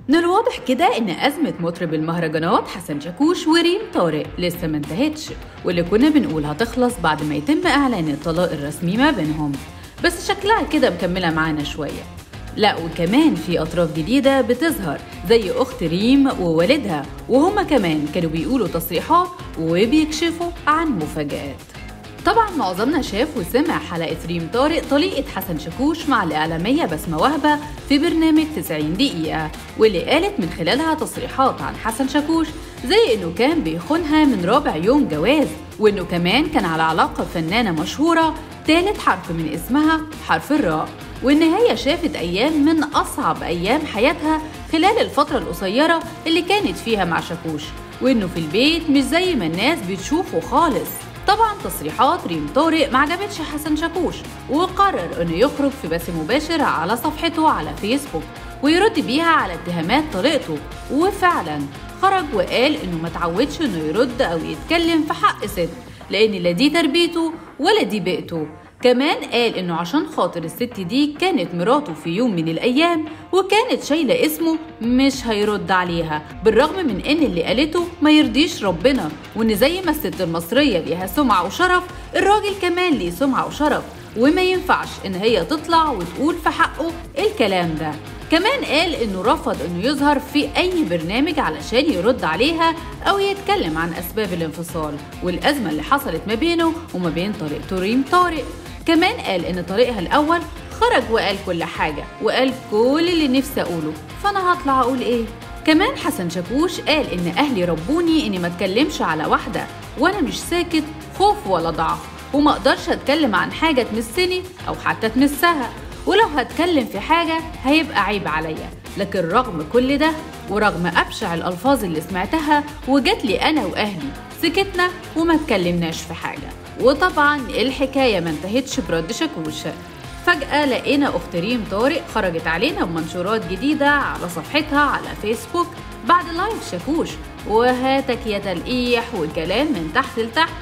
من الواضح كده ان ازمه مطرب المهرجانات حسن شاكوش وريم طارق لسه ما انتهتش واللي كنا بنقول هتخلص بعد ما يتم اعلان الطلاق الرسمي ما بينهم بس شكلها كده مكمله معانا شويه لا وكمان في اطراف جديده بتظهر زي اخت ريم ووالدها وهما كمان كانوا بيقولوا تصريحات وبيكشفوا عن مفاجآت طبعا معظمنا شاف وسمع حلقة ريم طارق طليقة حسن شاكوش مع الإعلامية بسمة وهبة في برنامج 90 دقيقة واللي قالت من خلالها تصريحات عن حسن شاكوش زي إنه كان بيخونها من رابع يوم جواز وإنه كمان كان على علاقة بفنانة مشهورة تالت حرف من اسمها حرف الراء وإن هي شافت أيام من أصعب أيام حياتها خلال الفترة القصيرة اللي كانت فيها مع شاكوش وإنه في البيت مش زي ما الناس بتشوفه خالص طبعا تصريحات ريم طارق ما عجبتش حسن شاكوش وقرر انه يخرج في بث مباشر على صفحته على فيسبوك ويرد بيها على اتهامات طريقته وفعلا خرج وقال انه ما تعودش انه يرد او يتكلم في حق ست لان لا دي تربيته ولا دي بيئته كمان قال انه عشان خاطر الست دي كانت مراته في يوم من الايام وكانت شايله اسمه مش هيرد عليها بالرغم من ان اللي قالته ما يرضيش ربنا وان زي ما الست المصريه ليها سمعه وشرف الراجل كمان ليه سمعه وشرف وما ينفعش ان هي تطلع وتقول في حقه الكلام ده كمان قال انه رفض انه يظهر في اي برنامج علشان يرد عليها او يتكلم عن اسباب الانفصال والازمه اللي حصلت ما بينه وما بين طريقته ريم طارق كمان قال ان طريقها الاول خرج وقال كل حاجه وقال كل اللي نفسي اقوله فانا هطلع اقول ايه كمان حسن شاكوش قال ان اهلي ربوني اني ما اتكلمش على واحده وانا مش ساكت خوف ولا ضعف وما اقدرش اتكلم عن حاجه تمسني او حتى تمسها ولو هتكلم في حاجه هيبقى عيب عليا لكن رغم كل ده ورغم ابشع الالفاظ اللي سمعتها وجات لي انا واهلي سكتنا وما اتكلمناش في حاجه وطبعا الحكايه ما انتهتش برد شاكوش فجأة لقينا أخت ريم طارق خرجت علينا بمنشورات جديدة على صفحتها على فيسبوك بعد لايف شاكوش وهاتك يا تلقيح وكلام من تحت لتحت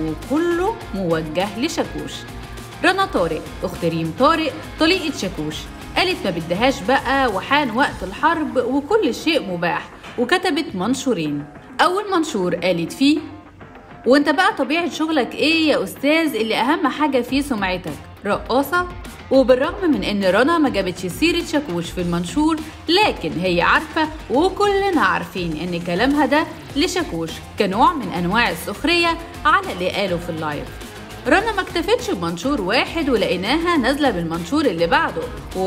وكله موجه لشاكوش رنا طارق أخت ريم طارق طليقة شاكوش قالت ما بدهاش بقى وحان وقت الحرب وكل شيء مباح وكتبت منشورين أول منشور قالت فيه وانت بقى طبيعة شغلك ايه يا استاذ اللي اهم حاجة فيه سمعتك رقاصة وبالرغم من ان رنا ما جابتش سيرة شاكوش في المنشور لكن هي عارفة وكلنا عارفين ان كلامها ده لشاكوش كنوع من انواع السخرية على اللي قاله في اللايف رنا ما اكتفتش بمنشور واحد ولقيناها نازلة بالمنشور اللي بعده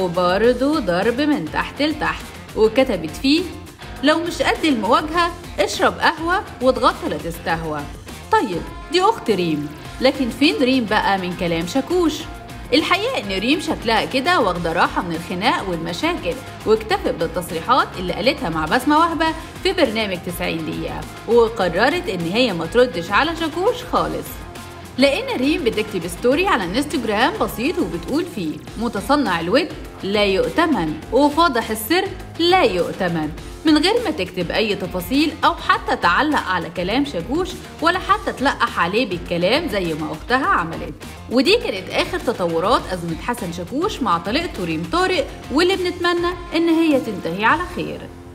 وبرضه ضرب من تحت لتحت وكتبت فيه لو مش قد المواجهة اشرب قهوة واتغطى لا تستهوى طيب دي أخت ريم لكن فين ريم بقى من كلام شاكوش؟ الحقيقة إن ريم شكلها كده واخدة راحة من الخناق والمشاكل واكتفت بالتصريحات اللي قالتها مع بسمة وهبة في برنامج 90 دقيقة وقررت إن هي ما تردش على شاكوش خالص لقينا ريم بتكتب ستوري على انستجرام بسيط وبتقول فيه متصنع الود لا يؤتمن وفاضح السر لا يؤتمن من غير ما تكتب أي تفاصيل أو حتى تعلق على كلام شاكوش ولا حتى تلقح عليه بالكلام زي ما أختها عملت ودي كانت آخر تطورات أزمة حسن شاكوش مع طليقته ريم طارق واللي بنتمنى إن هي تنتهي على خير